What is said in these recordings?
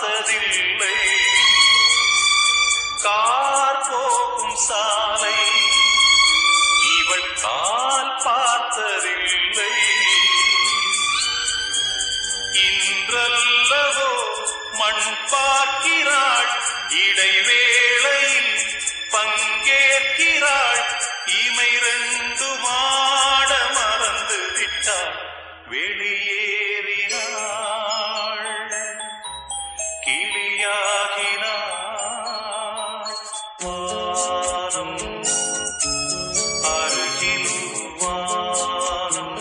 பார்த்ததில்லை கார் போகும் சாலை இவள் கால் பார்த்ததில்லை இன்றல்லவோ மண் பார்க்கிறாள் இடைவேளையில் பங்கேற்கிறாள் இமை ரெண்டு மாட மறந்து விட்டாள் வெளியேறினாள் கிளியாகினாள் வானம் அருகில் வானம்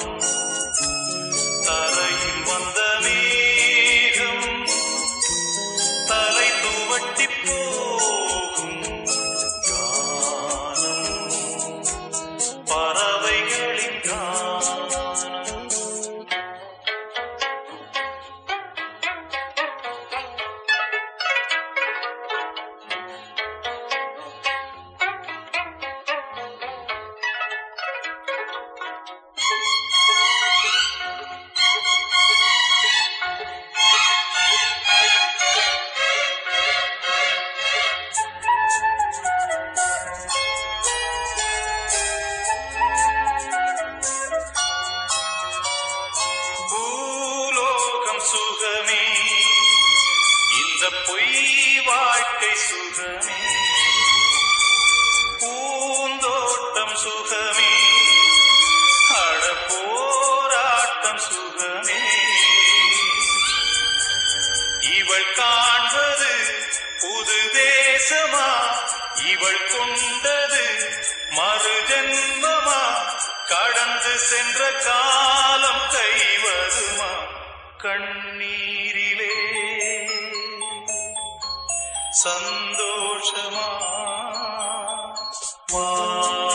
தரையில் வந்த மேகம் தலை துவட்டி போகும் கானம் பறவைகளின் கானம் பூலோகம் சுகமே இந்த பொய் வாழ்க்கை சுகமே பூந்தோட்டம் சுகமே அட போராட்டம் சுகமே இவள் காண்பது புது தேசமா இவள் கொண்டது மறு ஜென்மமா கடந்து சென்ற காலம் கைவருமா கண்ணீரிலே சந்தோஷமா வா